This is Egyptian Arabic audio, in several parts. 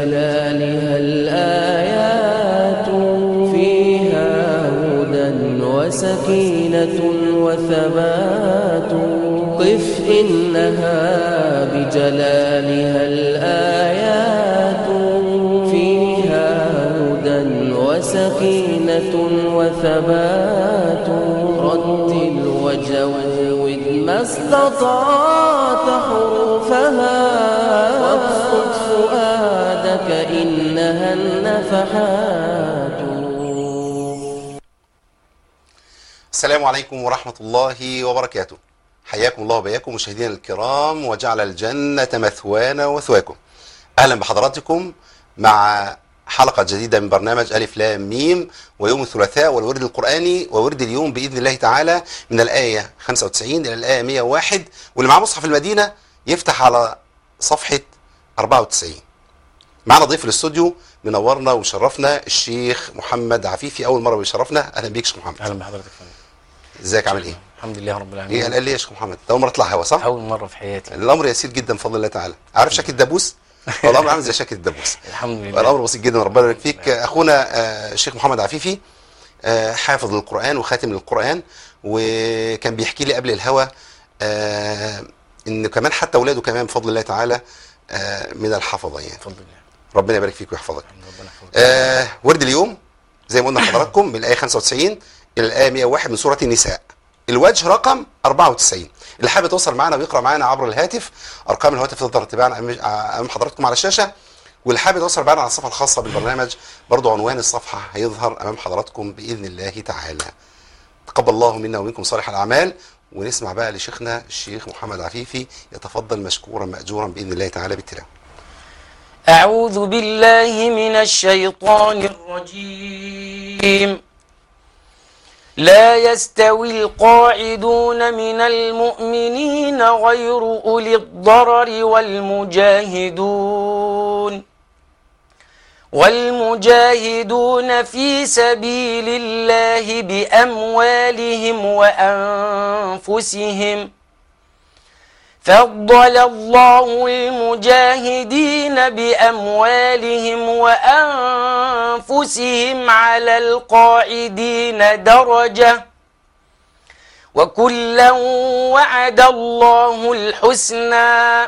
بجلالها الآيات فيها هدى وسكينة وثبات قف إنها بجلالها الآيات فيها هدى وسكينة وثبات رتل وجود ما استطعت حروفها واقصد فؤادك إنها النفحات السلام عليكم ورحمة الله وبركاته حياكم الله وبياكم مشاهدينا الكرام وجعل الجنة مثوانا وثواكم أهلا بحضراتكم مع حلقة جديدة من برنامج ألف لام ميم ويوم الثلاثاء والورد القرآني وورد اليوم بإذن الله تعالى من الآية 95 إلى الآية 101 واللي معاه مصحف المدينة يفتح على صفحة 94 معنا ضيف الاستوديو منورنا ومشرفنا الشيخ محمد عفيفي أول مرة بيشرفنا أهلا بيك يا شيخ محمد اهلا بحضرتك يا فندم ازيك عامل إيه؟ الحمد لله رب إيه العالمين قال ليه يا شيخ محمد؟ ده أول مرة تطلع هوا صح؟ اول مره في حياتي الامر يسير جدا بفضل الله تعالى عارف شكل الدبوس هو الامر عامل زي شكل الدبوس الحمد لله الامر بسيط جدا ربنا يبارك فيك اخونا آه، الشيخ محمد عفيفي آه، حافظ للقران وخاتم للقران وكان بيحكي لي قبل الهوا آه، ان كمان حتى اولاده كمان بفضل الله تعالى آه، من الحفظه يعني بفضل الله ربنا يبارك فيك ويحفظك ربنا يحفظك آه ورد اليوم زي ما قلنا لحضراتكم من الايه 95 الى الايه 101 من سوره النساء الوجه رقم 94 اللي حابب يتواصل معنا ويقرا معنا عبر الهاتف ارقام الهاتف تقدر تتابعنا أمام- امام حضراتكم على الشاشه واللي حابب يتواصل معنا على الصفحه الخاصه بالبرنامج برضو عنوان الصفحه هيظهر امام حضراتكم باذن الله تعالى تقبل الله منا ومنكم صالح الاعمال ونسمع بقى لشيخنا الشيخ محمد عفيفي يتفضل مشكورا ماجورا باذن الله تعالى بالتلاوه أعوذ بالله من الشيطان الرجيم لا يستوي القاعدون من المؤمنين غير أولي الضرر والمجاهدون والمجاهدون في سبيل الله بأموالهم وأنفسهم فضل الله المجاهدين بأموالهم وأنفسهم على القاعدين درجة وكلا وعد الله الحسنى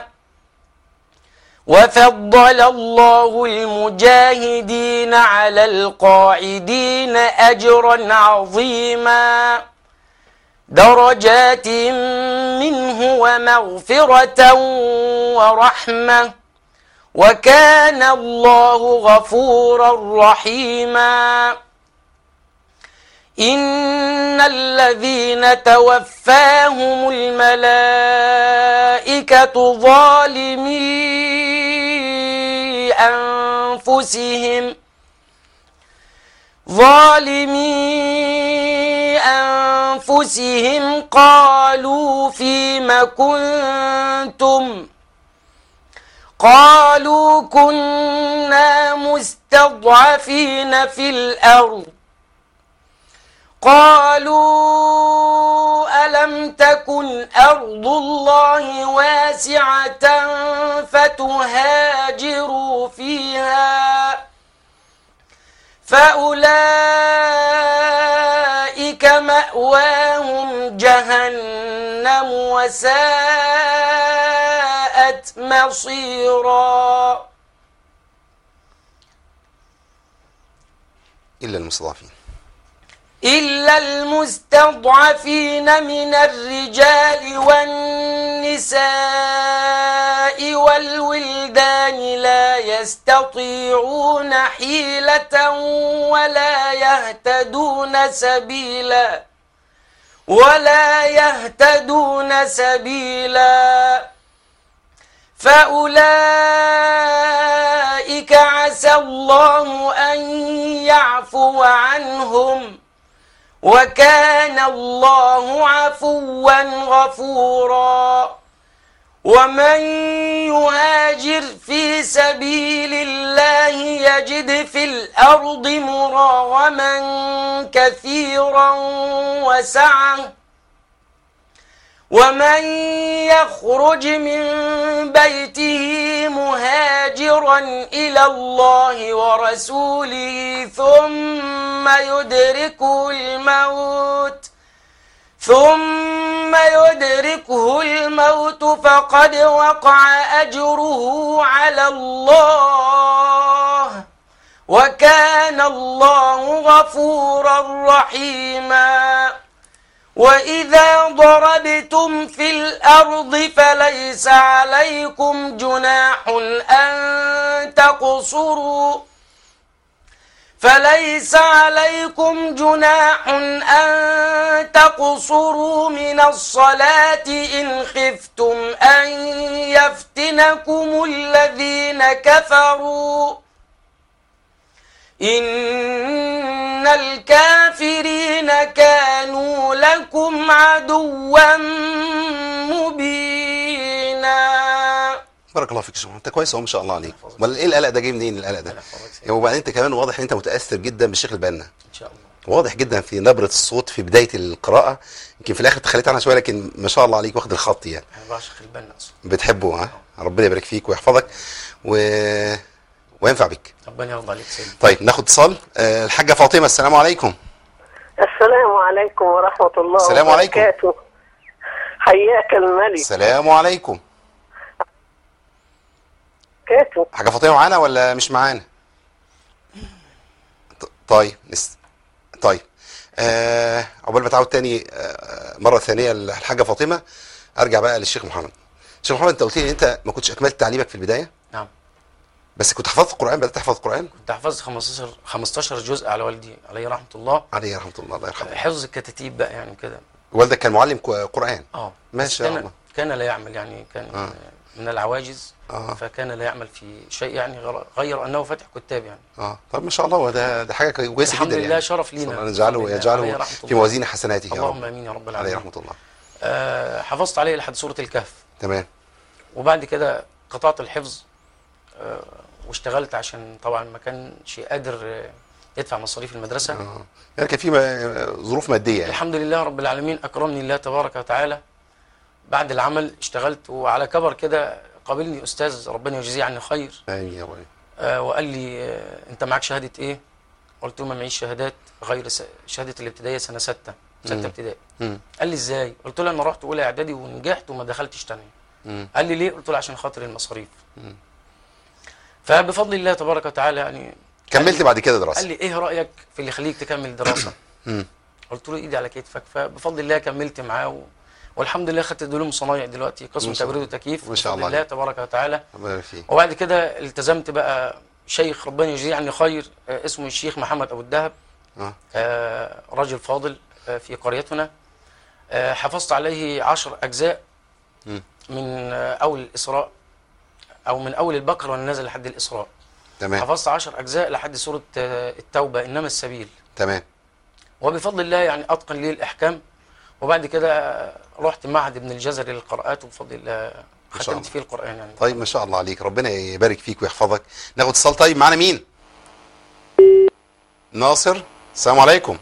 وفضل الله المجاهدين على القاعدين أجرا عظيما درجات منه ومغفرة ورحمة وكان الله غفورا رحيما إن الذين توفاهم الملائكة ظالمي أنفسهم ظالمي أنفسهم قالوا فيم كنتم قالوا كنا مستضعفين في الأرض قالوا ألم تكن أرض الله واسعة فتهاجروا فيها فأولئك مأواهم جهنم وساءت مصيرا الا المستضعفين إلا المستضعفين من الرجال والنساء والولدان لا يستطيعون حيلة ولا يهتدون سبيلا ولا يهتدون سبيلا فأولئك عسى الله أن يعفو عنهم وكان الله عفوا غفورا ومن يهاجر في سبيل الله يجد في الأرض مراغما كثيرا وسعة ومن يخرج من بيته مهاجرا إلى الله ورسوله ثم يدركه الموت ثم يدركه الموت فقد وقع أجره على الله وكان الله غفورا رحيما وإذا ضربتم في الأرض فليس عليكم جناح أن تقصروا فليس عليكم جناح أن تقصروا من الصلاة إن خفتم أن يفتنكم الذين كفروا إن الكافرين كانوا لكم عدوا مبينا بارك الله فيك يا شيخ محمد. انت كويس اهو ما شاء الله عليك امال ايه القلق ده جاي منين القلق ده وبعدين انت كمان واضح ان انت متاثر جدا بالشيخ البنا إن شاء الله واضح جدا في نبره الصوت في بدايه القراءه يمكن في الاخر تخليت عنها شويه لكن ما شاء الله عليك واخد الخط يعني أنا بعشق البنا أصلا بتحبه ها ربنا يبارك فيك ويحفظك و... وينفع بك ربنا يرضى عليك سيدي طيب ناخد اتصال آه، الحاجه فاطمه السلام عليكم السلام عليكم ورحمة الله السلام عليكم. وبركاته حياك الملك السلام عليكم كاتو حاجه فاطمه معانا ولا مش معانا ط- طيب نس... طيب آه عقبال ما تعود تاني آه مره ثانيه الحاجه فاطمه ارجع بقى للشيخ محمد الشيخ محمد انت قلت لي ان انت ما كنتش اكملت تعليمك في البدايه نعم بس كنت حفظت القران بدات تحفظ القران كنت حفظت 15 15 جزء على والدي عليه رحمة الله عليه رحمه الله الله يرحمه حفظ الكتاتيب بقى يعني كده والدك كان معلم ك- قران اه ما بس شاء كان الله. كان لا يعمل يعني كان آه. من العواجز آه. فكان لا يعمل في شيء يعني غير- غير انه فتح كتاب يعني اه طب ما شاء الله هو ده ده حاجه كويسه الحمد جدا لله يعني شرف لينا. الله يجعله الحمد لله. يجعله عليه رحمة في الله. موازين حسناته يا اللهم رب امين يا رب عليه العالمين رحمه الله آه حفظت عليه لحد سورة الكهف تمام وبعد كده قطعت الحفظ آه واشتغلت عشان طبعا ما كانش قادر آه، يدفع مصاريف المدرسة اه يعني كان في م- ظروف ماديه يعني الحمد لله رب العالمين أكرمني الله تبارك وتعالى بعد العمل اشتغلت وعلى كبر كده قابلني أستاذ ربنا يجزيه عني خير امين يا رب آه وقال لي آه أنت معاك شهادة إيه؟ قلت له ما معيش شهادات غير س- شهادة الابتدائية سنة ستة ستة مم. ابتدائي مم. قال لي إزاي؟ قلت له أنا رحت أولى إعدادي ونجحت وما دخلتش تانية مم. قال لي ليه؟ قلت له عشان خاطر المصاريف مم. فبفضل الله تبارك وتعالى يعني كملت بعد كده قال دراسه لي ايه رايك في اللي يخليك تكمل دراسه مم. قلت له ايدي على كتفك فبفضل الله كملت معاه و... والحمد لله خدت دبلوم صنايع دلوقتي قسم ما شاء تبريد الله. وتكييف ما شاء بفضل الله الله تبارك وتعالى ربنا يبارك فيك وبعد كده التزمت بقى شيخ ربنا يجزيه عني خير آه، اسمه الشيخ محمد ابو الدهب اه آه، رجل فاضل آه، في قريتنا آه، حفظت عليه عشر أجزاء مم. من آه، أول الإسراء أو من أول البقرة وأنا نازل لحد الإسراء تمام حفظت عشر أجزاء لحد سورة آه، التوبة إنما السبيل تمام وبفضل الله يعني أتقن لي الأحكام وبعد كده آه، رحت معهد ابن الجزري للقراءات وبفضل الله ما شاء الله. ختمت فيه القرآن يعني طيب ما شاء الله عليك ربنا يبارك فيك ويحفظك ناخد اتصال طيب معانا مين ناصر السلام عليكم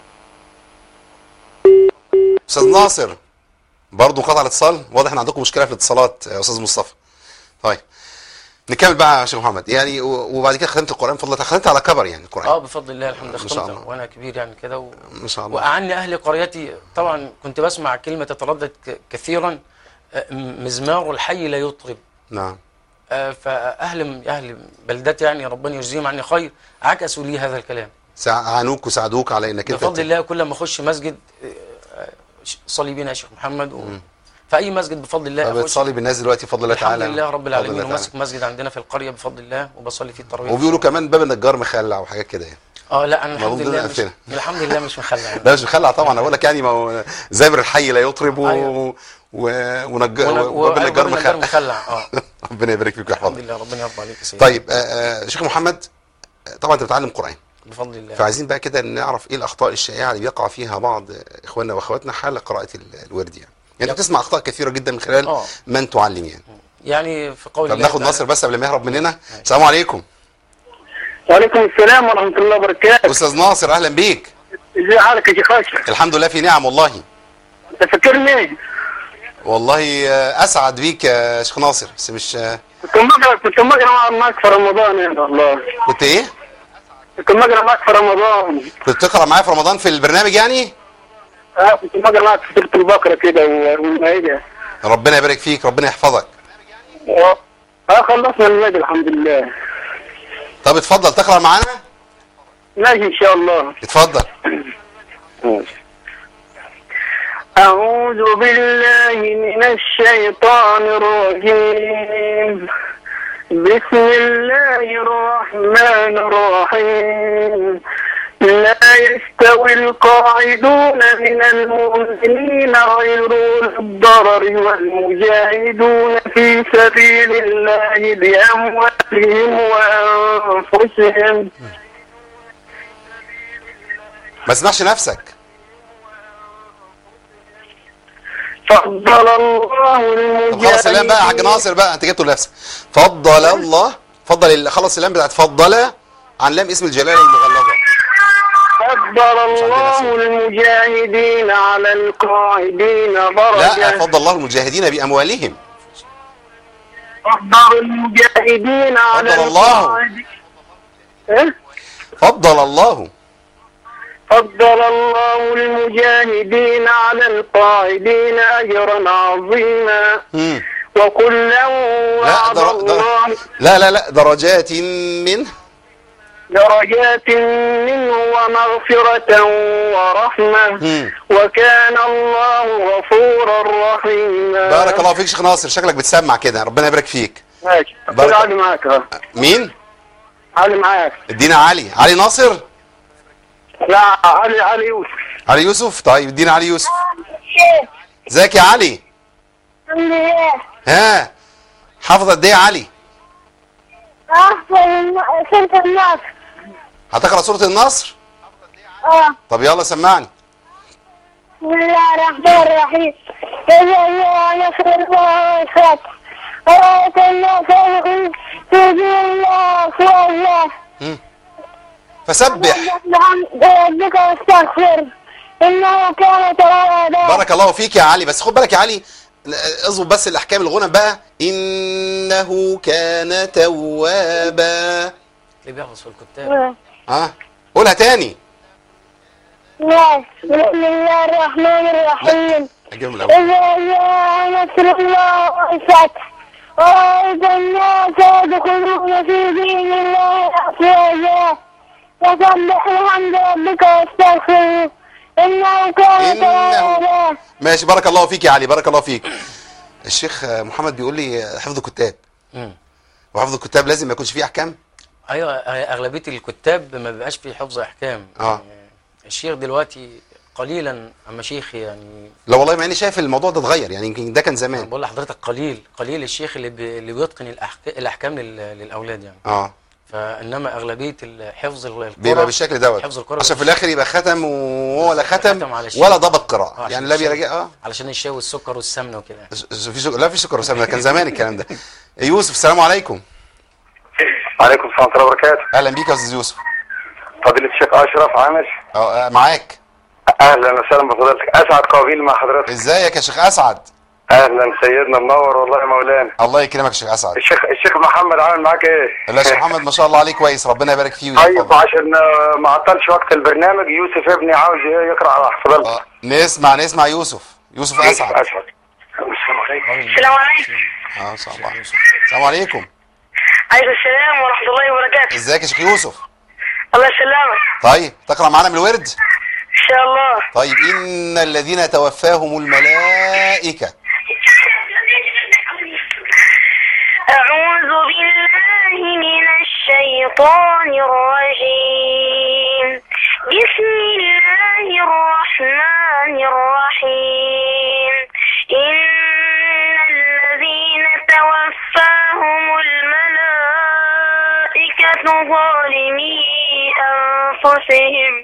استاذ ناصر برضه انقطع الاتصال واضح ان عندكم مشكله في الاتصالات يا استاذ مصطفى طيب نكمل بقى يا شيخ محمد يعني و- وبعد كده ختمت القران بفضل الله ختمت على كبر يعني القران اه بفضل الله الحمد لله ما شاء ختمت الله. وانا كبير يعني كده و... ما شاء الله وأعني أهل قريتي طبعا كنت بسمع كلمة تتردد ك- كثيرا آه، م- مزمار الحي لا يطرب نعم آه، فأهل أهل بلدتي يعني ربنا يجزيهم عني خير عكسوا لي هذا الكلام عانوك وساعدوك على انك انت بفضل الله كل ما أخش مسجد آه، آه، صلي بينا يا شيخ محمد و... في أي مسجد بفضل الله أخش بتصلي بالناس دلوقتي بفضل الله الحمد تعالى لله رب بفضل العالمين الله تعالى. وماسك مسجد عندنا في القرية بفضل الله وبصلي فيه التراويح وبيقولوا كمان باب النجار مخلع وحاجات كده يعني اه لا انا الحمد موجود لله مش الأمثلة. الحمد لله مش مخلع يعني. لا مش مخلع طبعا اقول لك يعني ما هو زابر الحي لا يطرب و... أيوة. و... ونجار ون- وباب و- النجار وباب النجار مخلع مخلع اه ربنا يبارك فيك الحمد ويحفظك لله ربنا يرضى عليك يا سيدي طيب آه، آه، شيخ محمد آه، طبعا انت بتعلم قران بفضل الله فعايزين بقى كده نعرف ايه الاخطاء الشائعه اللي بيقع فيها بعض اخواننا واخواتنا حال قراءه ال- الورد يعني يعني انت بتسمع اخطاء كثيره جدا من خلال آه. من تعلم يعني يعني في قول طب الله ناخد تعالى- ناصر بس قبل ما يهرب مننا السلام عليكم وعليكم السلام ورحمة الله وبركاته استاذ ناصر اهلا بيك ازي حالك يا شيخ اشرف الحمد لله في نعم والله انت فاكرني والله آه، اسعد بيك يا شيخ ناصر بس مش آه، كنت بقرا كنت بقرا معك في رمضان يا والله كنت ايه كنت بقرا معك في رمضان كنت تقرا معايا في رمضان في البرنامج يعني اه كنت بقرا معك في سورة البقرة كده والمائدة ربنا يبارك فيك ربنا يحفظك اه آه، خلصنا المائدة الحمد لله طب اتفضل تقرا معانا ماشي ان شاء الله اتفضل أعوذ بالله من الشيطان الرجيم بسم الله الرحمن الرحيم لا يستوي القاعدون من المؤمنين غير أولي الضرر والمجاهدون في سبيل الله بأموالهم وأنفسهم ما تسمعش نفسك فضل الله طب خلص اللام بقى يا حاج ناصر بقى انت جبته لنفسك فضل الله فضل ال- خلص اللام بتاعت فضل عن لام اسم الجلاله المغلظه فضل الله المجاهدين على القاعدين لا درجة فضل الله المجاهدين باموالهم فضل المجاهدين على فضل الله. القاعدين إيه؟ فضل الله فضل الله المجاهدين على القاعدين أجرا عظيما مم. وكلا لا وعد در... در... الله لا لا لا درجات منه درجات منه ومغفرة ورحمة مم. وكان الله غفورا رحيما بارك الله فيك شيخ ناصر شكلك بتسمع كده ربنا يبارك فيك ماشي بارك- علي معاك ها. مين علي معاك ادينا علي علي ناصر لا علي علي يوسف علي يوسف طيب ادينا علي يوسف ازيك يا علي الحمد لله ها حافظ قد ايه يا علي أحفظ سورة النصر هتقرا سوره النصر اه طب يلا سمعني بسم الله الرحمن الرحيم إذا جاء نصر الله والفتح ورأيت الناس يدخلون في دين الله أفواجا مم. فسبح بحمد ربك واستغفر إنه كان توابا بارك الله فيك يا علي بس خد بالك يا علي اظبط بس الاحكام الغنى بقى انه كان توابا اللي بيحفظ في الكتاب ها قولها تاني ناس بسم الله الرحمن الرحيم اجيبهم الاول إذا جاء نصر الله والفتح ورأيت الناس يدخلون في دين الله أفواجا فسبح بحمد ربك واستغفره إنه كان إنه- توابا ماشي بارك الله فيك يا علي بارك الله فيك الشيخ محمد بيقول لي حفظ الكتاب مم. وحفظ الكتاب لازم ما يكونش فيه احكام ايوه اغلبيه الكتاب ما بيبقاش فيه حفظ احكام آه. يعني الشيخ دلوقتي قليلا اما شيخ يعني لا والله مع اني شايف الموضوع ده اتغير يعني يمكن ده كان أنا زمان بقول لحضرتك قليل قليل الشيخ اللي بي اللي بيتقن الأحك... الاحكام لل... للاولاد يعني اه فانما اغلبيه الحفظ القرى بيبقى بالشكل دوت حفظ القرى عشان في الاخر يبقى ختم وهو لا ختم ختم على شيء. ولا ضبط قراءه آه، يعني عشان لا الشاي. بيراجع اه علشان الشاي والسكر والسمنه وكده س- في سكر لا في سكر وسمنه كان زمان الكلام ده يوسف السلام عليكم عليكم السلام ورحمة الله وبركاته اهلا بيك يا استاذ يوسف فضيلة الشيخ أشرف عامر اه آه، معاك أهلا وسهلا بفضيلتك أسعد قابيل مع حضرتك ازيك يا شيخ اسعد أهلا سيدنا منور والله يا مولانا الله يكرمك يا شيخ اسعد الشيخ الشيخ محمد عامل معاك إيه؟ لا يا شيخ محمد ما شاء الله عليه كويس ربنا يبارك فيه طيب ويحفظه عشان آه، ما عطلش وقت البرنامج يوسف ابني عاوز إيه يقرأ على حفظلك اه نسمع نسمع يوسف يوسف اسعد أسعد السلام عليكم السلام عليكم اه ان شاء الله السلام عليكم عليكم السلام ورحمة الله وبركاته ازيك يا شيخ يوسف الله يسلمك طيب تقرا معانا من الورد إن شاء الله طيب ان الذين توفاهم الملائكه أعوذ بالله من الشيطان الرجيم بسم الله الرحمن الرحيم إن الذين توفاهم الملائكة ظالمي أنفسهم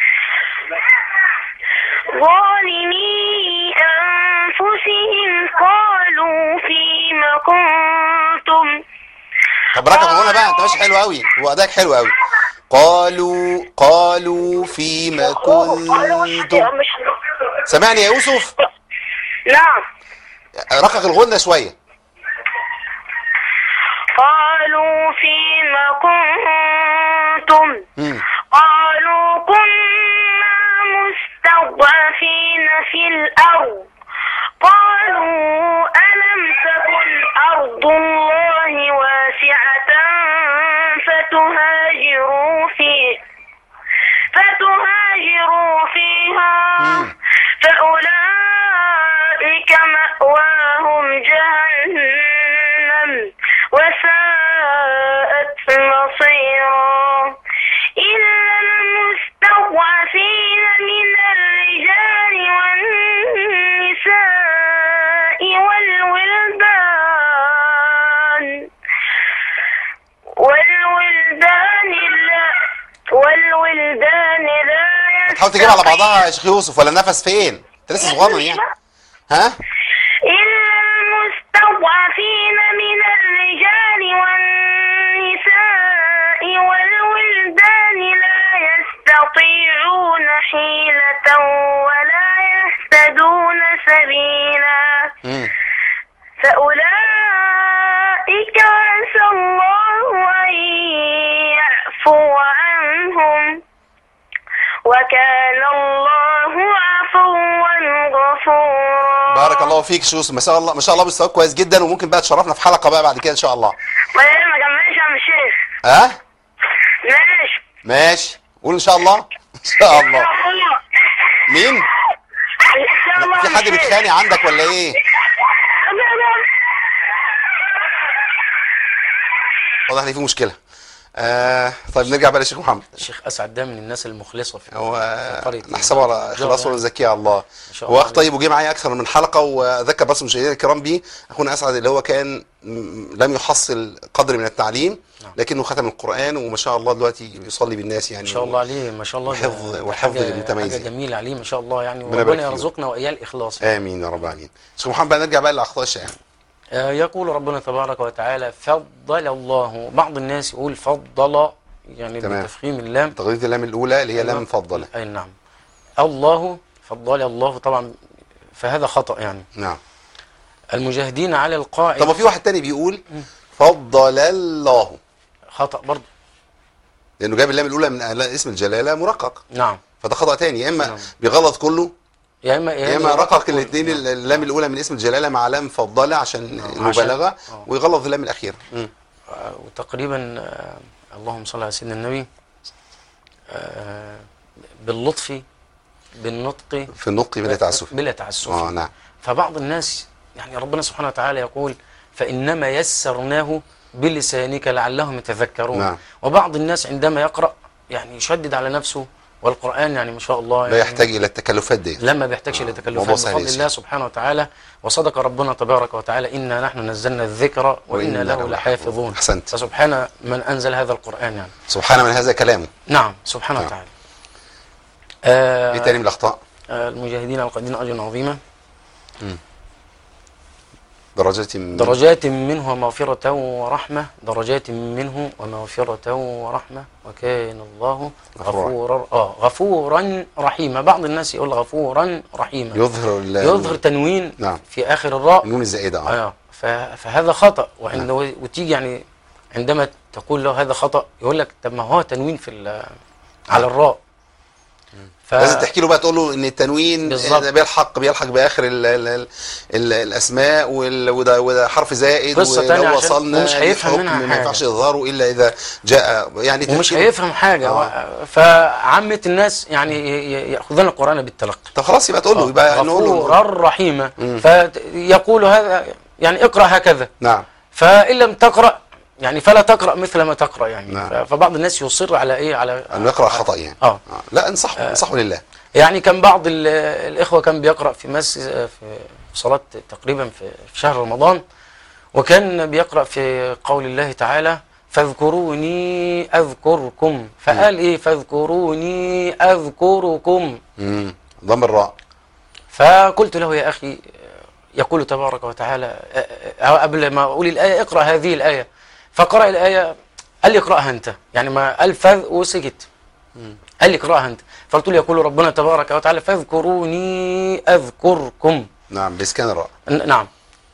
ظالمي أنفسهم قالوا فيم كنتم طب ركب هنا بقى انت ماشي حلو قوي وادائك حلو قوي قالوا قالوا فيما كنتم سامعني يا يوسف نعم رقق الغنة شوية قالوا فيما كنتم مم. قالوا كنا مستضعفين في الأرض قالوا ألم تكن أرض الله واسعة فتهاجروا فيه فتهاجروا فيها فأولئك مأواهم جهنم وساءت مصيرا إلا المستضعفين من الرجال والنساء والولدان والولدان لا والولدان لا تحاول تجيب على بعضها يا شيخ يوسف ولا نفس فين انت لسه صغير يعني ها إلا المستضعفين من الرجال والنساء والولدان لا يستطيعون حيلة ولا يهتدون سبيلا مم. فأولئك عسى الله أن يعفو عنهم وكان الله عفوا غفورا بارك الله فيك يا شيخ يوسف ما شاء الله ما شاء الله مستواك كويس جدا وممكن بقى تشرفنا في حلقة بقى بعد كده ان شاء الله ما ما كملش يا عم الشيخ ها ماشي ماشي قول ان شاء الله ان شاء الله مين ان شاء الله في حد بيتخانق عندك ولا ايه واضح ان في مشكلة آه طيب نرجع بقى للشيخ محمد الشيخ اسعد ده من الناس المخلصه في هو في قرية نحسبه على الجار اخلاصه يعني. وزكيه على الله شاء هو الله اخ طيب وجه معايا اكثر من حلقه واذكر بس المشاهدين الكرام بيه اخونا اسعد اللي هو كان م- لم يحصل قدر من التعليم نعم. لكنه ختم القران وما شاء الله دلوقتي بيصلي بالناس يعني ما شاء الله عليه ما شاء الله ده- والحفظ- ده والحفظ حاجة- المتميز حاجه يعني. جميله عليه ما شاء الله يعني ربنا يبارك وربنا فيه. يرزقنا واياه الاخلاص امين يا رب العالمين شيخ محمد بقى نرجع بقى لاخطاء الشائعه آه، يقول ربنا تبارك وتعالى فضل الله بعض الناس يقول فضل يعني تمام. بتفخيم اللام تغليظ اللام الاولى اللي هي لام أيوة. مفضله اي نعم الله فضل الله طبعا فهذا خطأ يعني نعم المجاهدين على القاعدة طب ما في واحد تاني بيقول فضل الله خطأ برضه لانه جاب اللام الاولى من اسم الجلاله مرقق نعم فده خطا تاني يا اما نعم. بيغلط كله يا اما يا اما يرقق رقق كل- الاثنين نعم. اللام الاولى من اسم الجلاله مع لام فضله عشان نعم، المبالغه عشان- آه. ويغلط اللام الاخيره مم. آه، وتقريبا آه، اللهم صل على سيدنا النبي آه، باللطف بالنطق في النطق بلا تعسف بلا تعسف اه نعم فبعض الناس يعني ربنا سبحانه وتعالى يقول فإنما يسرناه بلسانك لعلهم يتذكرون نعم. وبعض الناس عندما يقرأ يعني يشدد على نفسه والقرآن يعني ما شاء الله لا يعني يحتاج الى التكلفات دي لما بيحتاجش آه، موضوع لتكلفات سهل بفضل يسير. الله سبحانه وتعالى وصدق ربنا تبارك وتعالى إنا نحن نزلنا الذكر وإنا له لحافظون أحسنت. فسبحان من أنزل هذا القرآن يعني سبحان من هذا كلامه نعم سبحانه نعم. وتعالى آه ايه تاني من الاخطاء آه المجاهدين القائدين أجرا عظيما درجات من درجات منه ومغفرة ورحمة درجات منه ومغفرة ورحمة وكان الله غفورا. غفورا آه غفورا رحيما بعض الناس يقول غفورا رحيما يظهر ال- يظهر تنوين نعم. في آخر الراء النون الزائده اه آه ف- فهذا خطأ وعند وتيجي يعني عندما تقول له هذا خطأ يقول لك طب ما هو تنوين في ال- على الراء ف... لازم تحكي له بقى تقول له ان التنوين بالظبط. ده بيلحق بيلحق باخر ال ال ال ال الاسماء وال- وده وده حرف زائد قصة تانية ولو عشان- وصلنا ومش هيفهم لحكم منها ما حاجة. ينفعش اظهاره الا اذا جاء يعني ومش تفكير- هيفهم حاجة آه. فعامة الناس يعني ي- ي- يأخذون القرآن بالتلقي طب خلاص يبقى تقول له يبقى نقول له غفورا رحيما مم. فيقول هذا يعني اقرأ هكذا نعم فإن لم تقرأ يعني فلا تقرأ مثل ما تقرأ يعني نعم. ف- فبعض الناس يصر على ايه على انه يقرا خطا يعني اه لا انصحه انصحه لله يعني كان بعض ال- الإخوة كان بيقرأ في مس في صلاة تقريبا في في شهر رمضان وكان بيقرأ في قول الله تعالى فاذكروني أذكركم فقال إيه فاذكروني أذكركم امم ضم الراء فقلت له يا أخي يقول تبارك وتعالى أ- أ- قبل ما أقول الآية اقرأ هذه الآية فقرأ الآية قال لي اقرأها أنت يعني ما قال فذ وسكت قال لي اقرأها أنت فقلت له يقول ربنا تبارك وتعالى فاذكروني أذكركم نعم باسكان الراء ن- نعم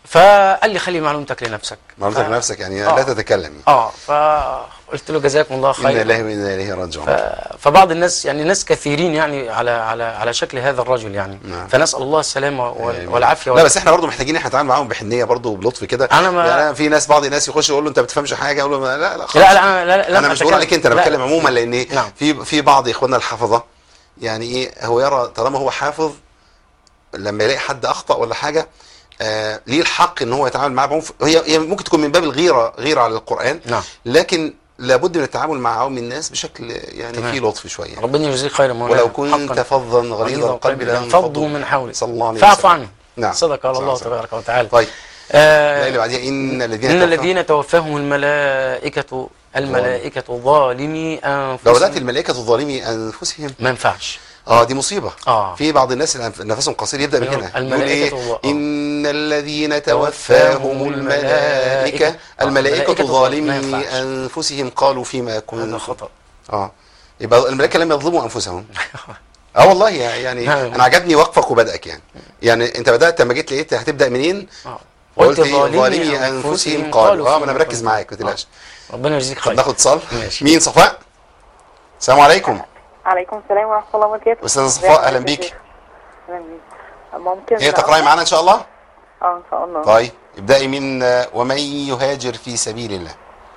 فقال لي خلي معلومتك لنفسك معلومتك ف- لنفسك يعني آه. لا تتكلم يعني. اه فقلت له جزاكم الله انا خير لله وانا اليه راجعون ف- فبعض الناس يعني ناس كثيرين يعني على على على شكل هذا الرجل يعني نعم. فنسال الله السلامه وال- آمين. والعافيه لا بس احنا برضه محتاجين احنا نتعامل معاهم بحنيه برضه وبلطف كده أنا ما- يعني أنا في ناس بعض الناس يخش يقول له انت ما بتفهمش حاجه اقول له لا لا خلاص. لا لا انا لا, لا انا مش بقول عليك انت انا لا. بتكلم عموما لان نعم. في في بعض اخواننا الحفظه يعني ايه هو يرى طالما هو حافظ لما يلاقي حد اخطا ولا حاجه آه ليه الحق ان هو يتعامل معاه بعنف هي هي ممكن تكون من باب الغيره غيره على القران نعم. لكن لابد من التعامل مع عوام الناس بشكل يعني تمام. فيه لطف شويه ربنا يجزيك خير مولانا ولو كنت حقاً. فظا غليظ القلب لانفضوا من حولك صلى الله عليه فاعف وسلم. عنه نعم. صدق صلى الله عليه وسلم. تبارك وتعالى طيب آه الآية اللي بعديها ان الذين ان توفاهم- الذين توفاهم الملائكه الملائكه ظالمي انفسهم لو بدات الملائكه ظالمي انفسهم ما ينفعش اه دي مصيبه آه. في بعض الناس اللي نفسهم قصير يبدا من يقول هنا الملائكة يقول الله. ايه ان الذين توفاهم الملائكه الملائكه الملائكة ظالمي ما ينفعش. انفسهم قالوا فيما هذا كنتم خطا اه يبقى الملائكه لم يظلموا انفسهم اه والله يعني نعم. انا عجبني وقفك وبدأك يعني يعني انت بدات لما جيت لقيت هتبدا منين آه. وقلت قلت ايه ظالمي ظالمي انفسهم قالوا اه ما انا فيما مركز كنتم. معاك ما تقلقش ربنا يجزيك طب خير ناخد اتصال ماشي. مين صفاء السلام عليكم عليكم السلام ورحمة الله وبركاته أستاذة صفاء، أهلا بيك. أهلا بيك ممكن هي تقراي معانا ان شاء الله اه ان شاء الله طيب ابدأي من آه، ومن يهاجر في سبيل الله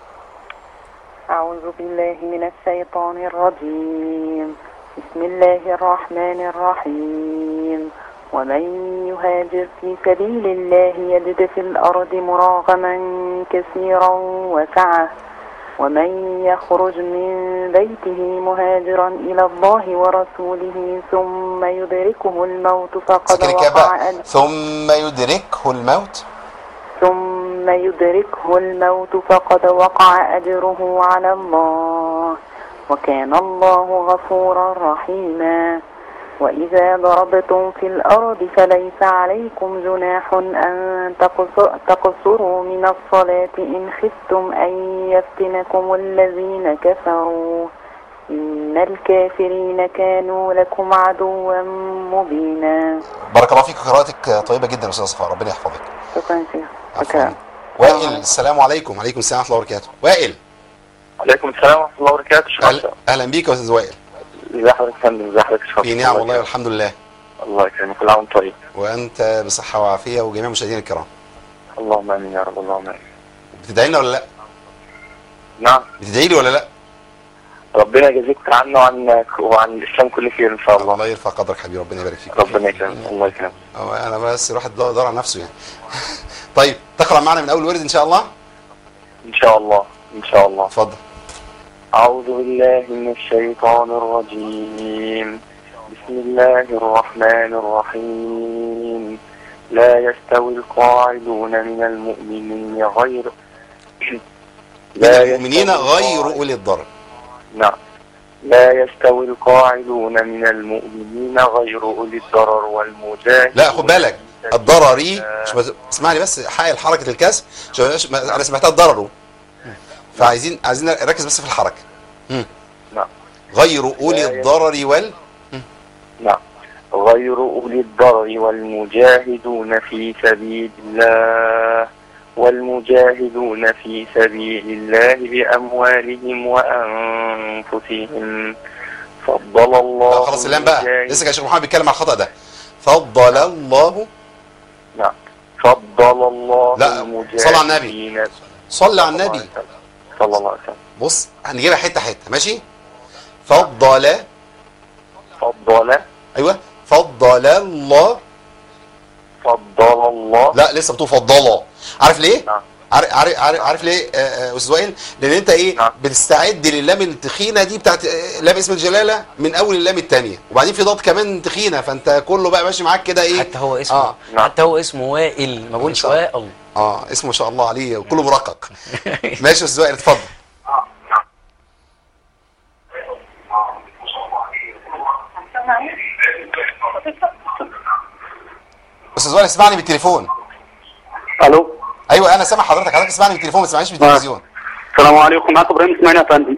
أعوذ بالله من الشيطان الرجيم بسم الله الرحمن الرحيم ومن يهاجر في سبيل الله يجد في الأرض مراغما كثيرا وسعة ومن يخرج من بيته مهاجرا إلى الله ورسوله ثم يدركه الموت فقد سكرك وقع بقى أجره ثم يدركه الموت ثم يدركه الموت فقد وقع أجره على الله وكان الله غفورا رحيما وإذا ضربتم في الأرض فليس عليكم جناح أن تقص- تقصروا من الصلاة إن خفتم أن يفتنكم الذين كفروا إن الكافرين كانوا لكم عدوا مبينا بارك الله فيك قراءتك طيبة جدا يا استاذ صفاء ربنا يحفظك شكرا شيخ عفوا شكرا وائل السلام عليكم عليكم السلام ورحمة الله وبركاته وائل عليكم السلام ورحمة الله وبركاته أهلا, شكرا اهلا بيك يا استاذ وائل ازي حضرتك يا فندم ازي حضرتك شكرا في نعم والله والحمد لله الله يكرمك كل عام وانت طيب وانت بصحة وعافية وجميع مشاهدينا الكرام اللهم امين يا رب اللهم امين بتدعي لنا ولا لا نعم بتدعي لي ولا لا ربنا يجازيك عنا وعنك وعن الاسلام كل خير ان شاء الله الله يرفع قدرك حبيبي ربنا يبارك فيك ربنا يكرمك الله يكرمك أو انا بس الواحد دور على نفسه يعني طيب تقرا معنا من اول ورد ان شاء الله ان شاء الله ان شاء الله اتفضل أعوذ بالله من الشيطان الرجيم بسم الله الرحمن الرحيم لا يستوي القاعدون من المؤمنين غير من المؤمنين غير اولي الضرر نعم لا يستوي القاعدون من المؤمنين غير أولي الضرر والمجاهدين لا خد بالك الضرري مش بس- اسمعني بس حقق حركه الكسر عشان مش- ما- انا سمعتها الضرر فعايزين عايزين نركز بس في الحركه مم. نعم غير اولي لا الضرر وال نعم غير أولي الضرر والمجاهدون في سبيل الله والمجاهدون في سبيل الله بأموالهم وأنفسهم فضل الله لا خلاص اللام بقى المجاهد- لسه كان شيخ محمد بيتكلم على الخطا ده فضل الله نعم فضل الله لا، المجاهدين صل على النبي. صلى على النبي صلى الله عليه وسلم بص هنجيبها حته حته ماشي فضل فضل ايوه فضل الله فضل الله لا لسه بتقول فضله عارف ليه نعم. عارف عارف عارف, عارف ليه آه، آه، استاذ وائل لان انت ايه نعم. بتستعد للام التخينه دي بتاعت آه، لام اسم الجلاله من اول اللام الثانيه وبعدين في ضاد كمان تخينه فانت كله بقى ماشي معاك كده ايه حتى هو اسمه اه نعم. حتى هو اسمه وائل ما بقولش إن شاء الله. وائل اه اسمه ما شاء الله عليه وكله مرقق ماشي يا استاذ وائل اتفضل استاذ وائل اسمعني بالتليفون الو ايوه انا سامع حضرتك حضرتك اسمعني بالتليفون ما تسمعنيش بالتلفزيون السلام عليكم معاك ابراهيم اسماعيل يا فندم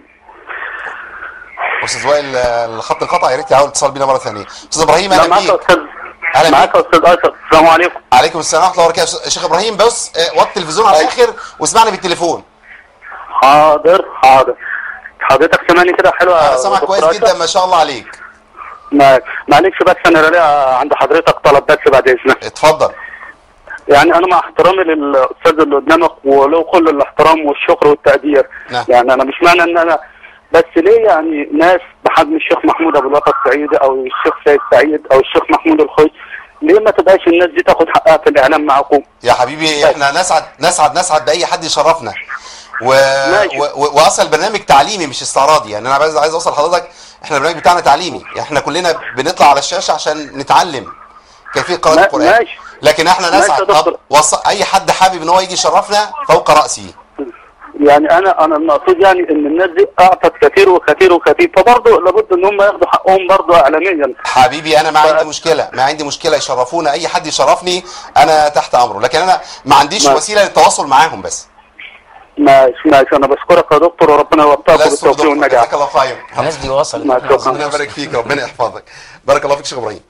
استاذ وائل آه، الخط انقطع يا ريت يحاول اتصال بينا مره ثانيه استاذ ابراهيم لا اهلا معاك يا بيك استاذ اهلا معاك بيك يا استاذ اشرف السلام عليكم عليكم السلام ورحمه الله وبركاته شيخ ابراهيم بص آه، وطي التلفزيون على الاخر واسمعني بالتليفون حاضر حاضر حضرتك سامعني كده حلوه انا يا سامعك دكتور كويس أشرف؟ جدا ما شاء الله عليك ما- معلش بس انا ليا عند حضرتك طلب بس بعد اذنك اتفضل يعني انا مع احترامي للاستاذ اللي قدامك وله كل الاحترام والشكر والتقدير نعم. يعني انا مش معنى ان انا بس ليه يعني ناس بحجم الشيخ محمود ابو الوفا السعيدي او الشيخ سيد سعيد او الشيخ محمود الخوي ليه ما تبقاش الناس دي تاخد حقها في الاعلام معكم يا حبيبي احنا نسعد نسعد نسعد باي حد يشرفنا و... ماشي. و... و... واصل البرنامج تعليمي مش استعراضي يعني انا عايز عايز اوصل لحضرتك احنا البرنامج بتاعنا تعليمي يعني احنا كلنا بنطلع على الشاشه عشان نتعلم كيفيه قراءه ما- القران ماشي. لكن احنا ماشي يا نسعد دكتور. طب وص... اي حد حابب ان هو يجي يشرفنا فوق راسي يعني انا انا المقصود يعني ان الناس دي اعطت كثير وكثير وكثير فبرضه لابد ان هم ياخدوا حقهم برضه اعلاميا حبيبي انا ما عندي مشكله ما عندي مشكله يشرفونا اي حد يشرفني انا تحت امره لكن انا ما عنديش ما- وسيله للتواصل معاهم بس ماشي ماشي انا بشكرك يا دكتور وربنا يوفقكم لا بالتوفيق جزاك والنجاح الله خير الناس دي وصلت مع إحنا الشكر. عايزين ربنا نوصل. يبارك فيك ربنا يحفظك بارك الله فيك شيخ ابراهيم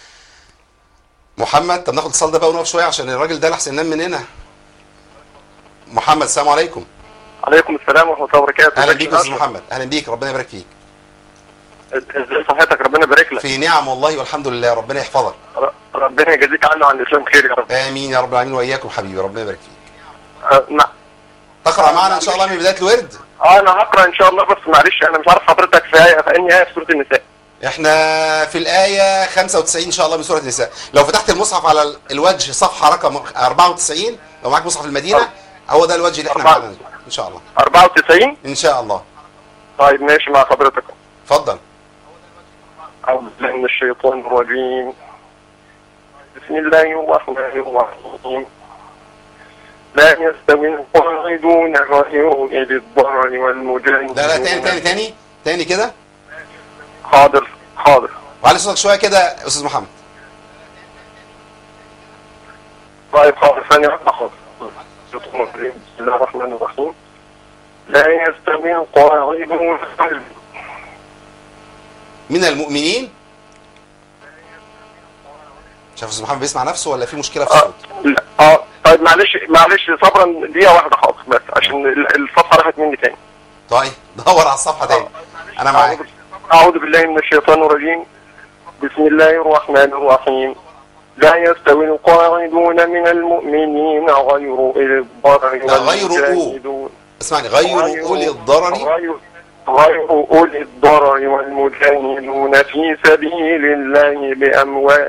محمد طب ناخد الاتصال ده بقى ونقف شويه عشان الراجل ده لحسن ينام مننا محمد السلام عليكم عليكم السلام ورحمه الله وبركاته اهلا بيك يا استاذ محمد اهلا بيك ربنا يبارك فيك ازاي صحتك ربنا يبارك لك في نعم والله والحمد لله ربنا يحفظك ر- ربنا يجازيك عنا عن الاسلام خير يا رب امين يا رب العالمين واياكم حبيبي ربنا يبارك فيك أه، مع- تقرا معنا ان شاء الله من بدايه الورد اه انا هقرا ان شاء الله بس معلش انا مش عارف حضرتك في ايه في انهي ايه في سوره النساء احنا في الآية 95 إن شاء الله من سورة النساء لو فتحت المصحف على ال- الوجه صفحة رقم 94 لو معاك مصحف المدينة هو ده الوجه اللي احنا أربعة. معانا إن شاء الله 94 إن شاء الله طيب ماشي مع حضرتك اتفضل أعوذ بالله من الشيطان الرجيم بسم الله الرحمن الرحيم لا يستوي القاعدون غير أولي الضرر والمجاهدون لا لا تاني تاني تاني تاني كده حاضر حاضر وعلي صوتك شوية كده يا أستاذ محمد طيب حاضر ثانية واحدة حاضر الشيطان الرجيم. بسم الله الرحمن الرحيم لا يستوي القاعدون من المؤمنين شايف أستاذ محمد بيسمع نفسه ولا في مشكلة في اه الصوت لا، اه طيب معلش معلش صبرا دقيقة واحدة حاضر بس عشان ال- الصفحة راحت مني تاني طيب دور على الصفحة تاني أنا معاك أعوذ- أعوذ بالله من الشيطان الرجيم بسم الله الرحمن الرحيم لا يستوي القاعدون من المؤمنين غير أولي الضرر لا، غير أو. والمجاهدون اسمعني غير أولي الضرر غير غير أولي الضرر والمجاهدون في سبيل الله بأموال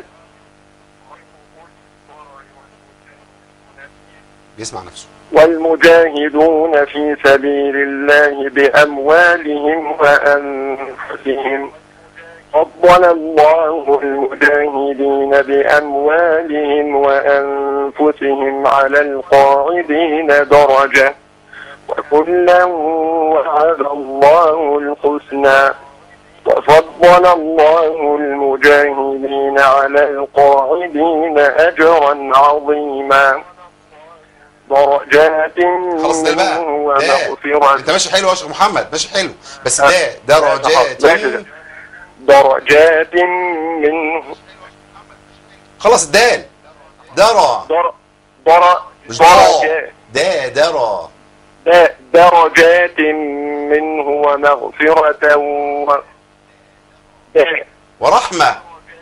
بيسمع نفسه والمجاهدون في سبيل الله بأموالهم وأنفسهم فضل الله المجاهدين بأموالهم وأنفسهم على القاعدين درجة وكلا وعد الله الحسنى وفضل الله المجاهدين على القاعدين أجرا عظيما درجات خلاص ده بقى ده ومغفرة انت ماشي حلو يا شيخ محمد ماشي حلو بس آه. ده درجات ماشي. درجات من خلاص الدال درى در در مش درى درجات ده درى د- درجات منه ومغفرة و د- ورحمة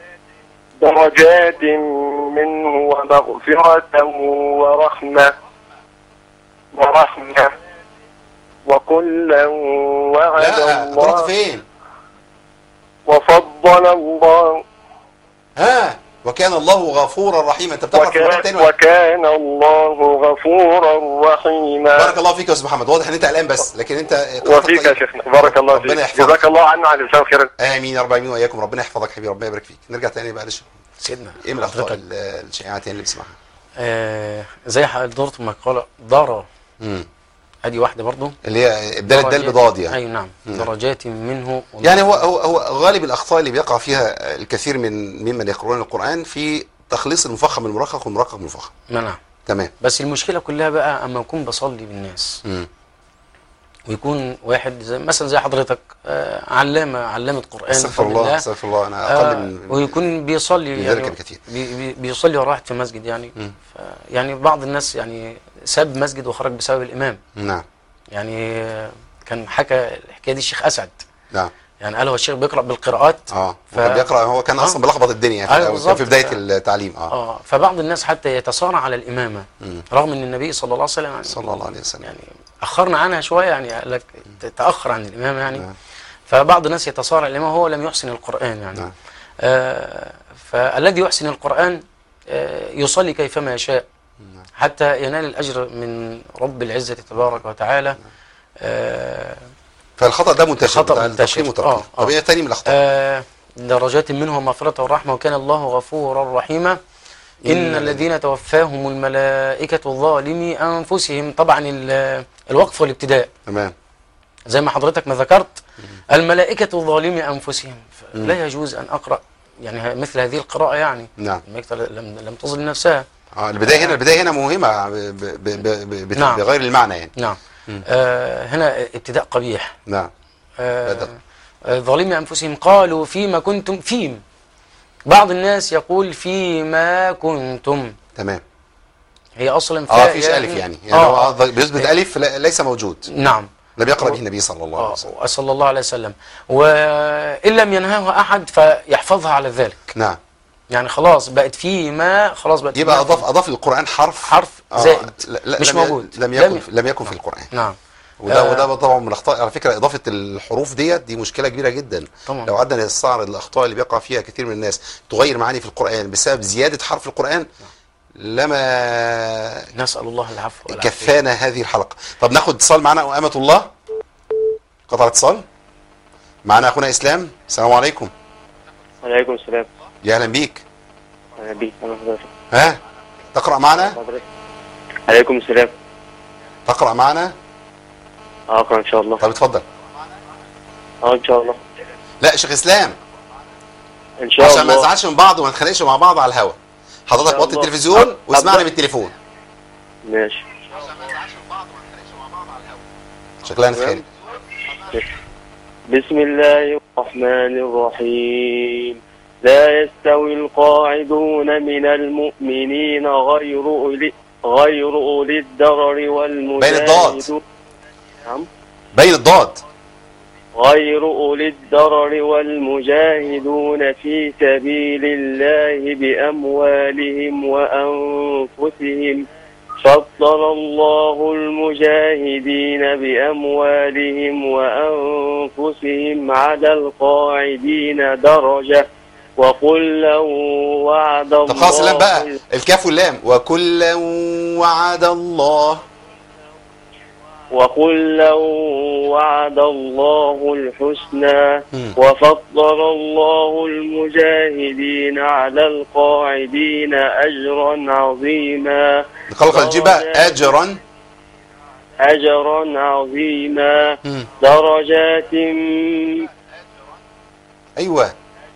درجات منه ومغفرة ورحمة ورحمة وكلا وعد لا انت رحت الله فين وفضل الله ها وكان الله غفورا رحيما انت بتقرا في القرآن وكان, تاني ولا- وكان الله غفورا رحيما بارك الله فيك يا استاذ محمد واضح ان انت قلقان بس لكن انت قراءتك وفيك يا طيبة. شيخنا بارك الله ربنا فيك يحفظك. جزاك الله عنا عن الإسلام خيرا امين يا رب العالمين واياكم ربنا يحفظك حبيبي ربنا يبارك فيك نرجع تاني بقى للش سيدنا ايه من الاخطاء حضرتك ال- الشائعات اللي بتسمعها آه زي حضرتك ما قال ضرر امم ادي واحده برضو اللي هي ابدال الدال درجات- بضاد يعني ايوه نعم مم. درجات منه يعني هو هو هو غالب الاخطاء اللي بيقع فيها الكثير من ممن يقرؤون القران في تخليص المفخم من المرقق والمرقق من المفخم نعم تمام بس المشكله كلها بقى اما اكون بصلي بالناس امم ويكون واحد زي مثلا زي حضرتك آه، علامه علامه قران استغفر بفضل الله استغفر الله انا اقل آه، من ويكون بيصلي من يعني ذلك الكثير. بي بي بيصلي ورا واحد في مسجد يعني مم. ف يعني بعض الناس يعني ساب مسجد وخرج بسبب الامام نعم يعني آه، كان حكى الحكايه دي الشيخ اسعد نعم يعني قال هو الشيخ بيقرا بالقراءات اه ف- وكان بيقرا هو كان آه. اصلا بيلخبط الدنيا في أيوة الأول، كان بالظبط. في بدايه ف- التعليم اه اه فبعض الناس حتى يتصارع على الامامه مم. رغم ان النبي صلى الله عليه وسلم يعني صلى الله عليه وسلم يعني اخرنا عنها شويه يعني قال لك تاخر عن الامامه يعني نعم. فبعض الناس يتصارع الامام هو لم يحسن القران يعني نعم. آه فالذي يحسن القران آه يصلي كيفما يشاء نعم. حتى ينال الاجر من رب العزه تبارك وتعالى آه فالخطا ده منتشر خطأ بتاع منتشر. التقييم والترقيم آه، آه. طب ايه تاني من الاخطاء آه درجات منه ومغفرة ورحمة وكان الله غفورا رحيما إن إن الذين توفاهم الملائكة ظالمي أنفسهم طبعا ال- الوقف والابتداء تمام زي ما حضرتك ما ذكرت الملائكة ظالمي أنفسهم لا يجوز أن أقرأ يعني ه- مثل هذه القراءة يعني نعم الملائكة لم لم تظلم نفسها اه البدايه هنا البدايه هنا مهمه ب- ب- ب- ب- بت- نعم. بغير المعنى يعني نعم آه هنا ابتداء قبيح نعم آه بدأ. آه، ظالمي أنفسهم قالوا فيما كنتم فيم بعض الناس يقول فيما كنتم تمام هي أصلا اه فاء فيش يعني- الف يعني يعني هو آه آه، بيثبت الف لا- ليس موجود نعم لم يقرا به النبي صلى الله عليه آه وسلم صلى الله عليه وسلم وإن لم ينهاه أحد فيحفظها على ذلك نعم يعني خلاص بقت فيما خلاص بقت يبقى فيما اضاف اضاف للقران حرف حرف آه، زائد لا لا مش لم ي- موجود. لم لم يكن لم يكن في القران نعم وده آه. وده طبعا من الاخطاء على فكره اضافه الحروف ديت دي مشكله كبيره جدا طبعا. لو قعدنا نستعرض الاخطاء اللي بيقع فيها كثير من الناس تغير معاني في القران بسبب زياده حرف القران لما نسأل الله العفو والعافية كفانا هذه الحلقه طب ناخد اتصال معنا امه الله قطع اتصال معنا اخونا اسلام السلام عليكم وعليكم السلام يا اهلا بيك اهلا بيك انا حضرتك ها تقرا معنا حضرتك عليكم السلام تقرا معنا اقرا ان شاء الله طب اتفضل اه ان شاء الله لا شيخ اسلام ان شاء عشان ما الله نزعلش من بعض وما نتخانقش مع بعض على الهوا حضرتك شاء وطي الله. التلفزيون أب- واسمعنا أبدأ. من التليفون ماشي شكلها نتخانق بسم الله الرحمن الرحيم لا يستوي القاعدون من المؤمنين غير أولي غير أولي الضرر والمجاهدون نعم بين الضاد غير أولي الضرر والمجاهدون في سبيل الله بأموالهم وأنفسهم فضل الله المجاهدين بأموالهم وأنفسهم على القاعدين درجة وكلا وعد طب خلاص اللام بقى الله الكاف واللام وكلا وعد الله وكلا وعد الله الحسنى مم. وفضل الله المجاهدين على القاعدين أجرا عظيما نقلق الجيب بقى اجرا أجرا عظيما مم. درجات ايوه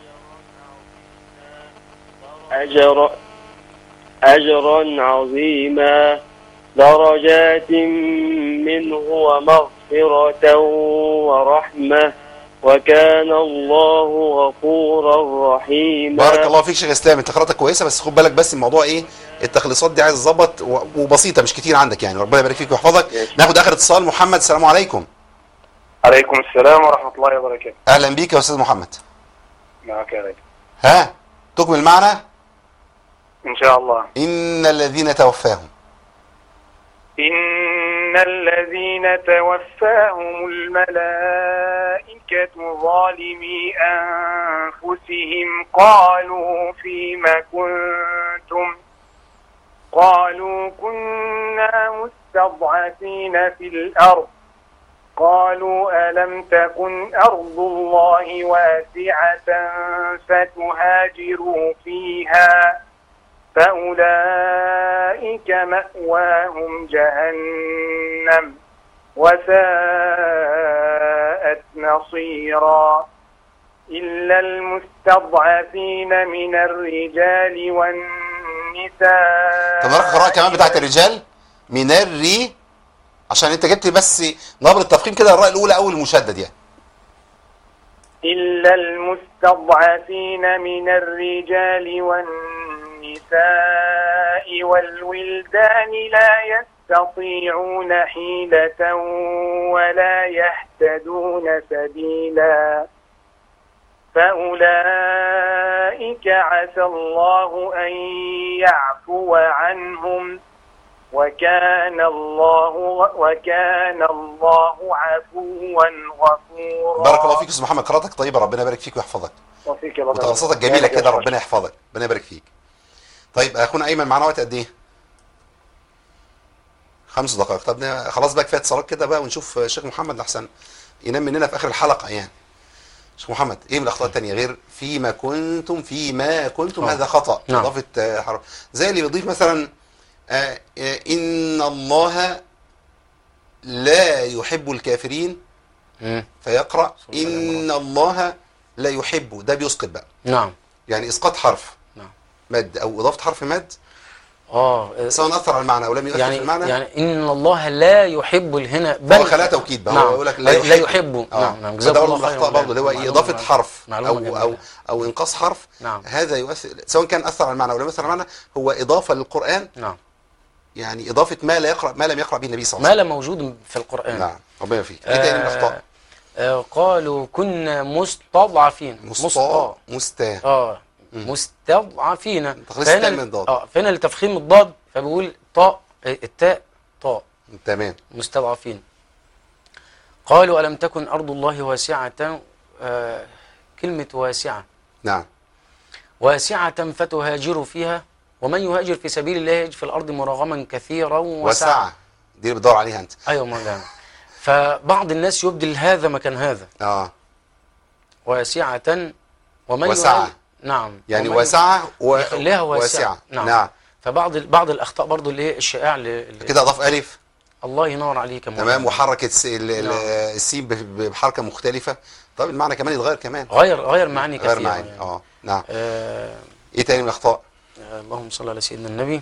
أجر أجرا عظيما درجات منه ومغفرة ورحمة وكان الله غفورا رحيما بارك الله فيك شيخ اسلام انت قراءتك كويسه بس خد بالك بس الموضوع ايه التخليصات دي عايز تظبط و- وبسيطه مش كتير عندك يعني ربنا يبارك فيك ويحفظك ماشي. ناخد اخر اتصال محمد السلام عليكم عليكم السلام ورحمة الله وبركاته اهلا بيك يا استاذ محمد معك يا ريت ها تكمل معنا إن شاء الله ان الذين توفاهم إن الذين توفاهم الملائكة ظالمي أنفسهم قالوا فيم كنتم قالوا كنا مستضعفين في الأرض قالوا ألم تكن أرض الله واسعة فتهاجروا فيها فأولئك مأواهم جهنم وساءت مصيرا إلا المستضعفين من الرجال والنساء طب نروح القراءه كمان بتاعت الرجال من الري عشان انت جبت بس نبره تفخيم كده الراء الاولى اول المشدد يعني إلا المستضعفين من الرجال والنساء والولدان لا يستطيعون حيلة ولا يهتدون سبيلا فأولئك عسى الله أن يعفو عنهم وكان الله وكان الله عفوا غفورا بارك الله فيك يا استاذ محمد قراءتك طيبه ربنا يبارك فيك ويحفظك وفيك يا بطل. وتخصصاتك جميله كده ربنا يحفظك ربنا يبارك فيك طيب اخونا ايمن معانا وقت قد ايه خمس دقائق طب ن- خلاص بقى كفايه اتصالات كده بقى ونشوف الشيخ محمد احسن ينام مننا في اخر الحلقه يعني شيخ محمد ايه من الاخطاء التانية غير فيما كنتم فيما كنتم آه. هذا خطا نعم. اضافه آه، حرف زي اللي بيضيف مثلا آه، آه، ان الله لا يحب الكافرين مم. فيقرا ان الله لا يحب ده بيسقط بقى نعم يعني اسقاط حرف نعم. مد او اضافه حرف مد اه سواء اثر على المعنى او لم يؤثر يعني في المعنى يعني ان الله لا يحب الهنا هو خلاها توكيد بقى نعم هو يقول لك لا, لا يحب آه. نعم نعم فده برضه من خيراً الاخطاء برضه اللي هو والله. إيه؟ اضافه معلومة- حرف معلومة او جميلة. او او انقاص حرف نعم. هذا يؤثر سواء كان اثر على المعنى او لم يؤثر على المعنى هو اضافه للقران نعم يعني اضافه ما لا يقرا ما لم يقرا به النبي صلى الله ما عليه لا موجود في القرآن وسلم نعم ربنا فيك ايه تاني من الاخطاء آه قالوا كنا مستضعفين مسطا مستا اه مستضعفين تخليص فهنا التاء من الضاد. اه فهنا لتفخيم الضاد فبيقول طاء آه، التاء طاء تمام مستضعفين قالوا ألم تكن أرض الله واسعة آه كلمة واسعة نعم واسعة فتهاجروا فيها ومن يهاجر في سبيل الله يجد في الأرض مراغما كثيرا وسعة وسعه دي اللي بتدور عليها انت أيوة مولانا فبعض الناس يبدل هذا مكان هذا اه واسعة ومن وسعة. يهاجر نعم يعني ومن وسعه و... يخليها واسعة. واسعه نعم. نعم فبعض ال- بعض الأخطاء برضو اللي هي الشائعة اللي اللي- كده اضاف الف الله ينور عليك يا مولانا. تمام وحرك الس... ال... ال- نعم. السين ب- بحركه مختلفه طب المعنى كمان يتغير كمان غير غير معاني كثيرة غير معاني يعني. اه نعم آه ايه تاني من الاخطاء آه، اللهم صل على سيدنا النبي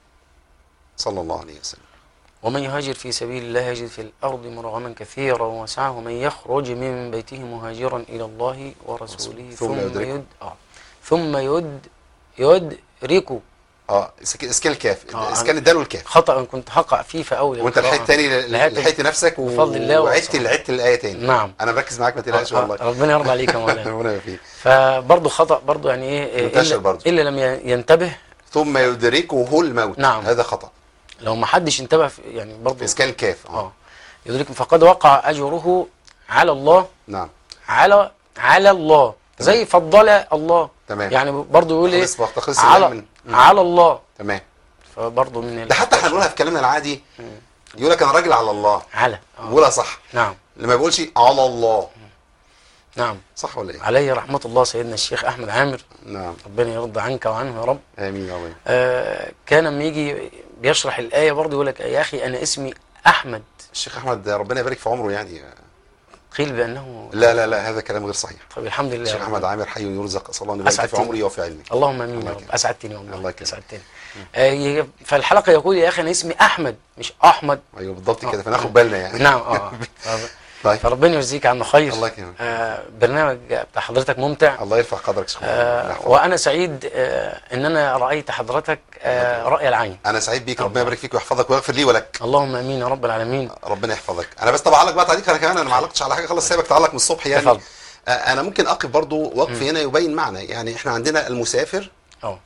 صلى الله عليه وسلم ومن يهاجر في سبيل الله يجد في الأرض مراغما كثيرا وسعة ومن يخرج من بيته مهاجرا إلى الله ورسوله ثم ثم يدركه. يد آه ثم يد يدركه اه اسك- اسكان الكاف آه، اسكان الدال والكاف خطأ كنت هقع فيه في أول وانت القراءة. لحقت تاني ل- لحقت- لحقت نفسك و- بفضل الله وعدت وصحبه. عدت الايه تاني نعم انا مركز معاك ما تقلقش آه، والله ربنا يرضى عليك يا مولانا ربنا يبارك فبرضه خطأ برضه يعني ايه منتشر إلا, برضه. إلا لم ينتبه ثم يدركه الموت نعم. هذا خطا لو ما حدش انتبه في- يعني في برضه اسكان الكاف اه اه يدرك فقد وقع أجره على الله نعم على على الله زي فضل الله تمام. يعني برضه يقول ايه تخلص تخلص على من مم. على الله تمام فبرضه من ده حتى احنا بنقولها في كلامنا العادي يقول لك انا راجل على الله على آه. بقولها صح نعم لما بيقولش على الله نعم صح ولا ايه عليه رحمة الله سيدنا الشيخ أحمد عامر نعم ربنا يرضى عنك وعنه يا رب امين يا رب آه كان لما يجي بيشرح الآية برضه يقول لك يا أخي أنا اسمي أحمد الشيخ احمد ربنا يبارك في عمره يعني قيل بأنه لا لا لا هذا كلام غير صحيح طب الحمد لله الشيخ يا رب. احمد عامر حي يرزق صلى الله عليه وسلم في أسعدتني. عمره وفي علمه اللهم امين الله يا رب يكرمك. اسعدتني والله الله يكرمك. اسعدتني آه ي- فالحلقه يقول يا اخي انا اسمي احمد مش احمد ايوه بالضبط كده فناخد بالنا يعني نعم اه طيب فربنا يجزيك عنا خير الله يكرمك. آه برنامج بتاع حضرتك ممتع الله يرفع قدرك يا شيخ محمد. الله آه يحفظك. وانا سعيد آه ان انا رايت حضرتك آه راي العين انا سعيد بيك ربنا يبارك فيك ويحفظك ويغفر لي ولك اللهم امين يا رب العالمين ربنا يحفظك انا بس طب اعلق بقى تعليق انا كمان انا ما علقتش على حاجه خلاص سايبك تعلق من الصبح يعني اتفضل. آه، انا ممكن اقف برضو وقف هنا يبين معنى يعني احنا عندنا المسافر اه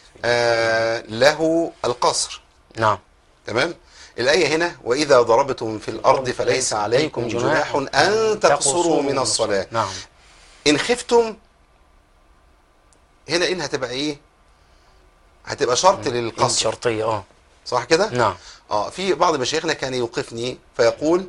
آه له القصر نعم تمام الآية هنا وإذا ضربتم في الأرض فليس عليكم جناح أن تقصروا من الصلاة نعم إن خفتم هنا إن هتبقى إيه هتبقى شرط للقصر شرطيه اه صح كده نعم اه في بعض مشايخنا كان يوقفني فيقول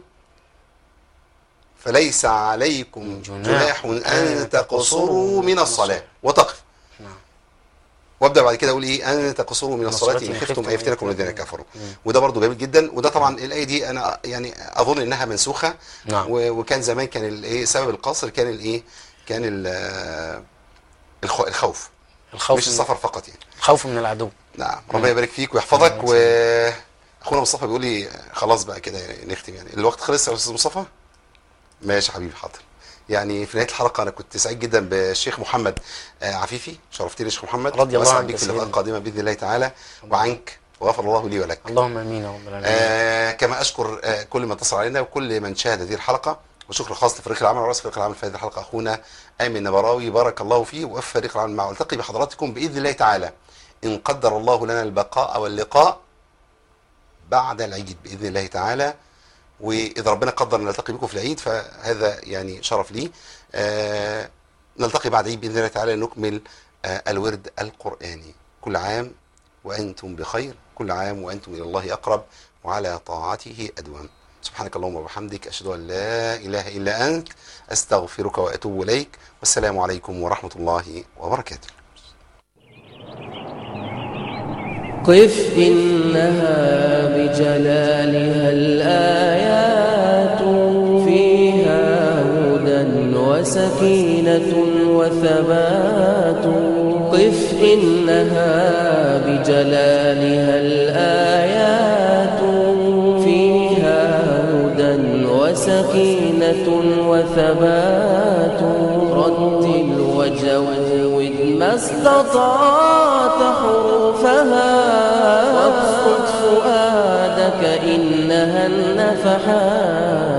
فليس عليكم جناح جناح ان تقصروا من الصلاه وتقف نعم. وابدا بعد كده اقول ايه ان تقصروا من الصلاه ان خفتم ان يفتنكم الذين كفروا وده برضو جميل جدا وده طبعا الايه دي انا يعني اظن انها منسوخه نعم. و- وكان زمان كان الايه سبب القصر كان الايه كان ال- الخ- الخوف الخوف مش من- السفر فقط يعني الخوف من العدو نعم ربنا يبارك فيك ويحفظك و اخونا مصطفى بيقول لي خلاص بقى كده نختم يعني الوقت خلص يا استاذ مصطفى ماشي يا حبيبي حاضر يعني في نهايه الحلقه انا كنت سعيد جدا بالشيخ محمد آه، عفيفي شرفتني يا شيخ محمد رضي الله وأسعد عنك بك في يا اللقاء سيدي. القادمه باذن الله تعالى وعنك وغفر الله لي ولك اللهم امين يا رب العالمين آه كما اشكر آه كل من اتصل علينا وكل من شاهد هذه الحلقه وشكر خاص لفريق العمل ورئيس فريق العمل في هذه الحلقه اخونا ايمن نبراوي بارك الله فيه وفي فريق العمل معه والتقي بحضراتكم باذن الله تعالى ان قدر الله لنا البقاء واللقاء بعد العيد باذن الله تعالى واذا ربنا قدر ان نلتقي بكم في العيد فهذا يعني شرف لي آه نلتقي بعد العيد باذن الله تعالى نكمل آه الورد القراني كل عام وانتم بخير كل عام وانتم الى الله اقرب وعلى طاعته ادوم سبحانك اللهم وبحمدك اشهد ان لا اله الا انت استغفرك واتوب اليك والسلام عليكم ورحمه الله وبركاته قف إنها بجلالها الآيات فيها هدى وسكينة وثبات قف إنها بجلالها الآيات فيها هدى وسكينة وثبات رتل وجود ما استطعت حروفها وابسط فؤادك إنها النفحات